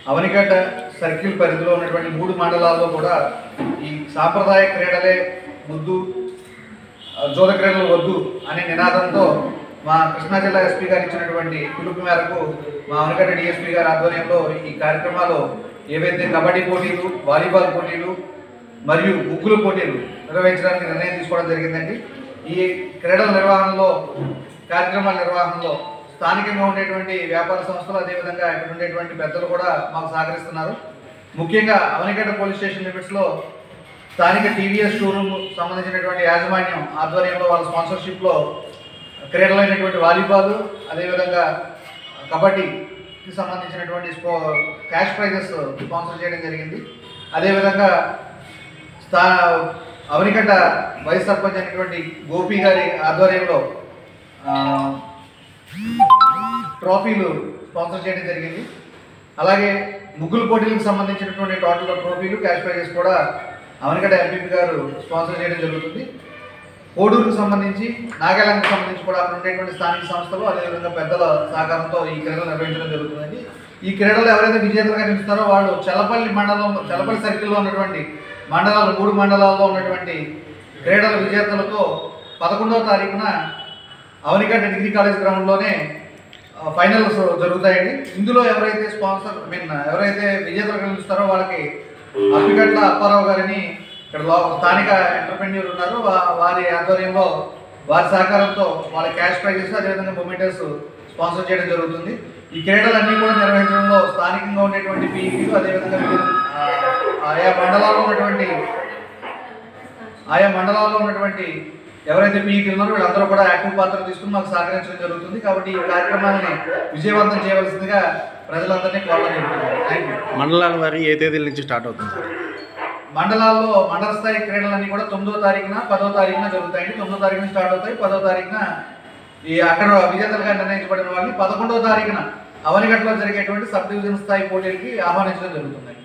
Avanigadda circle పరిధిలో ఉన్నటువంటి మూడు మండలాల్లో కూడా ఈ సాంప్రదాయ క్రీడలే ముద్దు ఆ, జోల క్రీడలు వద్దు అనే నినాదంతో మా కృష్ణా జిల్లా ఎస్పీ గారు ఇచ్చినటువంటి పిలుపు మేరకు మా అవనిగడ్డ డిఎస్పీ గారి ఆధ్వర్యంలో ఈ కార్యక్రమాలు ఏవైతే కబడ్డీ పోటీలు వాలీబాల్ పోటీలు మరియు ముగ్గులు పోటీలు నిర్వహించడానికి నిర్ణయం తీసుకోవడం జరిగిందండి ఈ క్రీడల నిర్వహణలో కార్యక్రమాల నిర్వహణలో స్థానికంగా ఉండేటువంటి వ్యాపార సంస్థలు అదేవిధంగా ఇక్కడ ఉండేటువంటి పెద్దలు కూడా మాకు సహకరిస్తున్నారు ముఖ్యంగా అవనిగడ్డ పోలీస్ స్టేషన్ లిమిట్స్లో స్థానిక టీవీఎస్ షోరూమ్ సంబంధించినటువంటి యాజమాన్యం ఆధ్వర్యంలో వాళ్ళ స్పాన్సర్షిప్లో క్రీడలైనటువంటి వాలీబాల్ అదేవిధంగా కబడ్డీకి సంబంధించినటువంటి స్పో క్యాష్ ప్రైజెస్ స్పాన్సర్ చేయడం జరిగింది అదేవిధంగా స్థా అవనిగడ్డ వైస్ సర్పంచ్ అయినటువంటి గోపి గారి ఆధ్వర్యంలో ఆ, ట్రోఫీలు స్పాన్సర్ చేయడం జరిగింది అలాగే ముగ్గులు పోటీలకు సంబంధించినటువంటి టోటల్ ట్రోఫీలు క్యాష్ ప్రైజెస్ కూడా అవనిగడ్డ ఎంపీపీ గారు స్పాన్సర్ చేయడం జరుగుతుంది కోడూరుకు సంబంధించి నాగాలాండ్కి సంబంధించి కూడా అక్కడ ఉండేటువంటి స్థానిక సంస్థలు అదేవిధంగా పెద్దల సహకారంతో ఈ క్రీడలు నిర్వహించడం జరుగుతుందండి ఈ క్రీడలు ఎవరైతే విజేతలుగా నిలుస్తారో వాళ్ళు చలపల్లి మండలంలో చలపల్లి సర్కిల్లో ఉన్నటువంటి మండలాలు మూడు మండలాల్లో ఉన్నటువంటి క్రీడల విజేతలతో పదకొండవ తారీఖున అవనిగడ్డ డిగ్రీ కాలేజ్ గ్రౌండ్లోనే ఆ, ఫైనల్స్ జరుగుతాయండి ఇందులో ఎవరైతే స్పాన్సర్ ఐ మీన్ ఎవరైతే విజేతలుగా నిలుస్తారో వాళ్ళకి అప్పిగట్ల అప్పారావు గారిని ఇక్కడ లో స్థానిక ఎంటర్ప్రెన్యూర్ ఉన్నారు వా- వారి ఆధ్వర్యంలో వారి సహకారంతో వాళ్ళ క్యాష్ ప్రైజెస్ అదేవిధంగా మొమెంటర్స్ స్పాన్సర్ చేయడం జరుగుతుంది ఈ క్రీడలన్నీ కూడా నిర్వహించడంలో స్థానికంగా ఉండేటువంటి పీఈలు అదేవిధంగా వివిధ, ఆ, ఆయా మండలాల్లో ఉన్నటువంటి ఆయా మండలాల్లో ఉన్నటువంటి ఎవరైతే పీఈకి ఉన్నారో వీళ్ళందరూ కూడా యాక్టివ్ పాత్ర తీసుకుని మాకు సహకరించడం జరుగుతుంది కాబట్టి ఈ కార్యక్రమాన్ని విజయవంతం చేయవలసిందిగా ప్రజలందరినీ కోరడం జరుగుతుంది థ్యాంక్ యూ మండలాల వారి ఏ తేదీల నుంచి స్టార్ట్ అవుతుంది సార్ మండలాల్లో మండల స్థాయి క్రీడలన్నీ కూడా తొమ్మిదో తారీఖున పదో తారీఖున జరుగుతాయండి తొమ్మిదో తారీఖున స్టార్ట్ అవుతాయి పదో తారీఖున ఈ అక్కడ విజేతలుగా నిర్ణయించబడిన వాళ్ళని పదకొండవ తారీఖున అవనిగట్లో జరిగేటువంటి సబ్ డివిజన్ స్థాయి పోటీలకి ఆహ్వానించడం జరుగుతుంది